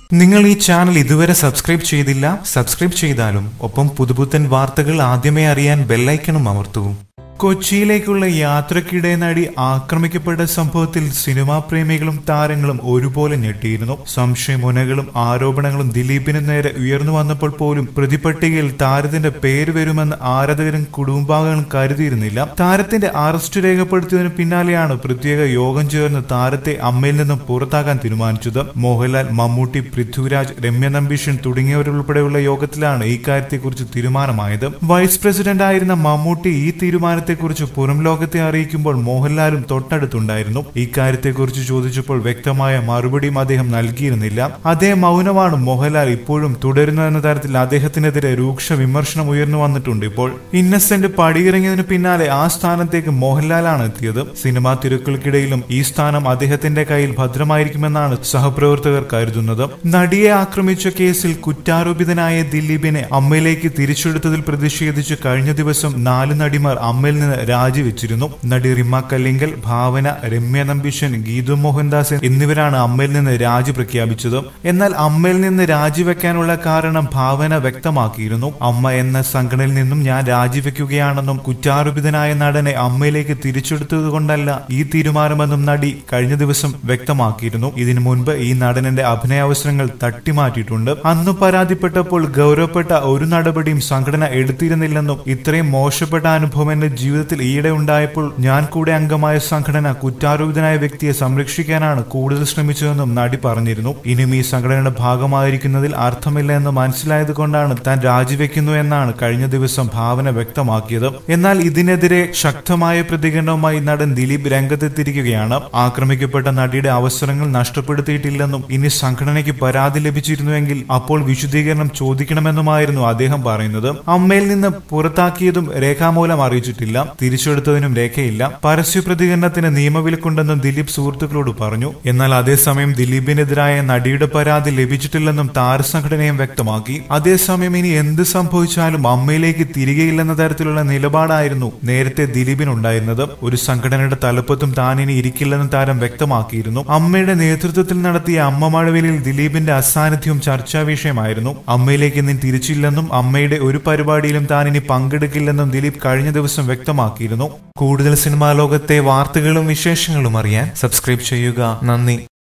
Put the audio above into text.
നിങ്ങൾ ഈ ചാനൽ ഇതുവരെ സബ്സ്ക്രൈബ് ചെയ്തില്ല സബ്സ്ക്രൈബ് ചെയ്താലും ഒപ്പം പുതുപുത്തൻ വാർത്തകൾ ആദ്യമേ അറിയാൻ ബെല്ലൈക്കണും അമർത്തൂ കൊച്ചിയിലേക്കുള്ള യാത്രക്കിടെ നടി ആക്രമിക്കപ്പെട്ട സംഭവത്തിൽ സിനിമാ പ്രേമികളും താരങ്ങളും ഒരുപോലെ ഞെട്ടിയിരുന്നു സംശയമുനകളും ആരോപണങ്ങളും ദിലീപിന് നേരെ ഉയർന്നു വന്നപ്പോൾ പോലും പ്രതിപട്ടികയിൽ താരത്തിന്റെ പേര് വരുമെന്ന് ആരാധകരും കുടുംബാംഗങ്ങളും കരുതിയിരുന്നില്ല താരത്തിന്റെ അറസ്റ്റ് രേഖപ്പെടുത്തിയതിനു പിന്നാലെയാണ് പ്രത്യേക യോഗം ചേർന്ന് താരത്തെ അമ്മയിൽ നിന്നും പുറത്താക്കാൻ തീരുമാനിച്ചത് മോഹൻലാൽ മമ്മൂട്ടി പൃഥ്വിരാജ് രമ്യ നമ്പീഷൻ തുടങ്ങിയവരുൾപ്പെടെയുള്ള യോഗത്തിലാണ് ഇക്കാര്യത്തെക്കുറിച്ച് തീരുമാനമായത് വൈസ് പ്രസിഡന്റ് ആയിരുന്ന മമ്മൂട്ടി ഈ തീരുമാനത്തെക്കുറിച്ച് പുറം ലോകത്തെ അറിയിക്കുമ്പോൾ മോഹൻലാലും തൊട്ടടുത്തുണ്ടായിരുന്നു ഇക്കാര്യത്തെക്കുറിച്ച് ചോദിച്ചപ്പോൾ വ്യക്തമായ മറുപടിയും അദ്ദേഹം നൽകിയിരുന്നില്ല അതേ മൗനമാണ് മോഹൻലാൽ ഇപ്പോഴും തുടരുന്നതെന്ന തരത്തിൽ അദ്ദേഹത്തിനെതിരെ രൂക്ഷ വിമർശനം ഉയർന്നു വന്നിട്ടുണ്ട് ഇപ്പോൾ ഇന്നസെന്റ് പടിയിറങ്ങിയതിനു പിന്നാലെ ആ സ്ഥാനത്തേക്ക് മോഹൻലാലാണ് എത്തിയത് സിനിമാ തിരക്കുകൾക്കിടയിലും ഈ സ്ഥാനം അദ്ദേഹത്തിന്റെ കയ്യിൽ ഭദ്രമായിരിക്കുമെന്നാണ് സഹപ്രവർത്തകർ കരുതുന്നത് നടിയെ ആക്രമിച്ച കേസിൽ കുറ്റാരോപിതനായ ദിലീപിനെ അമ്മയിലേക്ക് തിരിച്ചെടുത്തതിൽ പ്രതിഷേധിച്ച് കഴിഞ്ഞ ദിവസം നാല് നടിമാർ അമ്മയിൽ നിന്ന് രാജിവെച്ചിരുന്നു നടി റിമ കല്ലിങ്കൽ ഭാവന രമ്യ നമ്പീശൻ ഗീതു മോഹൻദാസ് എന്നിവരാണ് അമ്മയിൽ നിന്ന് രാജി പ്രഖ്യാപിച്ചത് എന്നാൽ അമ്മയിൽ നിന്ന് രാജിവെക്കാനുള്ള കാരണം ഭാവന വ്യക്തമാക്കിയിരുന്നു അമ്മ എന്ന സംഘടനയിൽ നിന്നും ഞാൻ രാജിവെക്കുകയാണെന്നും കുറ്റാരോപിതനായ നടനെ അമ്മയിലേക്ക് തിരിച്ചെടുത്തത് കൊണ്ടല്ല ഈ തീരുമാനമെന്നും നടി കഴിഞ്ഞ ദിവസം വ്യക്തമാക്കിയിരുന്നു ഇതിനു മുൻപ് ഈ നടനന്റെ അഭിനയാവസരങ്ങൾ തട്ടിമാറ്റിയിട്ടുണ്ട് അന്ന് പരാതിപ്പെട്ടപ്പോൾ ഗൗരവപ്പെട്ട ഒരു നടപടിയും സംഘടന എടുത്തിരുന്നില്ലെന്നും ഇത്രയും മോശപ്പെട്ട അനുഭവം എന്റെ ജീവിതത്തിൽ ഈയിടെ ഉണ്ടായപ്പോൾ ഞാൻ കൂടെ അംഗമായ സംഘടന കുറ്റാരോപിതനായ വ്യക്തിയെ സംരക്ഷിക്കാനാണ് കൂടുതൽ ശ്രമിച്ചതെന്നും നടി പറഞ്ഞിരുന്നു ഇനിയും ഈ സംഘടനയുടെ ഭാഗമായിരിക്കുന്നതിൽ അർത്ഥമില്ല എന്ന് മനസ്സിലായത് കൊണ്ടാണ് താൻ രാജിവെക്കുന്നു എന്നാണ് കഴിഞ്ഞ ദിവസം ഭാവന വ്യക്തമാക്കിയത് എന്നാൽ ഇതിനെതിരെ ശക്തമായ പ്രതികരണവുമായി നടൻ ദിലീപ് രംഗത്തെത്തിയിരിക്കുകയാണ് ആക്രമിക്കപ്പെട്ട നടിയുടെ അവസരങ്ങൾ നഷ്ടപ്പെടുത്തിയിട്ടില്ലെന്നും ഇനി സംഘടനയ്ക്ക് പരാതി ലഭിച്ചിരുന്നുവെങ്കിൽ അപ്പോൾ വിശദീകരണം ചോദിക്കണമെന്നുമായിരുന്നു അദ്ദേഹം പറയുന്നത് അമ്മയിൽ നിന്ന് പുറത്താക്കിയതും രേഖാമൂലം അറിയിച്ചിട്ടില്ല തിരിച്ചെടുത്തതിനും രേഖയില്ല പരസ്യ പ്രതികരണത്തിന് നിയമവിലക്കുണ്ടെന്നും ദിലീപ് സുഹൃത്തുക്കളോട് പറഞ്ഞു എന്നാൽ അതേസമയം ദിലീപിനെതിരായ നടിയുടെ പരാതി ലഭിച്ചിട്ടില്ലെന്നും താരസംഘടനയും വ്യക്തമാക്കി അതേസമയം ഇനി എന്ത് സംഭവിച്ചാലും അമ്മയിലേക്ക് തിരികെയില്ലെന്ന തരത്തിലുള്ള നിലപാടായിരുന്നു നേരത്തെ ദിലീപിനുണ്ടായിരുന്നത് ഒരു സംഘടനയുടെ തലപ്പത്തും താൻ ഇനി ഇരിക്കില്ലെന്ന് താരം വ്യക്തമാക്കിയിരുന്നു അമ്മയുടെ നേതൃത്വത്തിൽ നടത്തിയ അമ്മ മഴവിലിൽ ദിലീപിന്റെ അസാന്നിധ്യവും ചർച്ചാ വിഷയമായിരുന്നു അമ്മയിലേക്ക് ഇനി തിരിച്ചില്ലെന്നും അമ്മയുടെ ഒരു പരിപാടിയിലും താൻ ഇനി പങ്കെടുക്കില്ലെന്നും ദിലീപ് കഴിഞ്ഞ ദിവസം വ്യക്തമാക്കിയിരുന്നു കൂടുതൽ സിനിമാ ലോകത്തെ വാർത്തകളും വിശേഷങ്ങളും അറിയാൻ സബ്സ്ക്രൈബ് ചെയ്യുക നന്ദി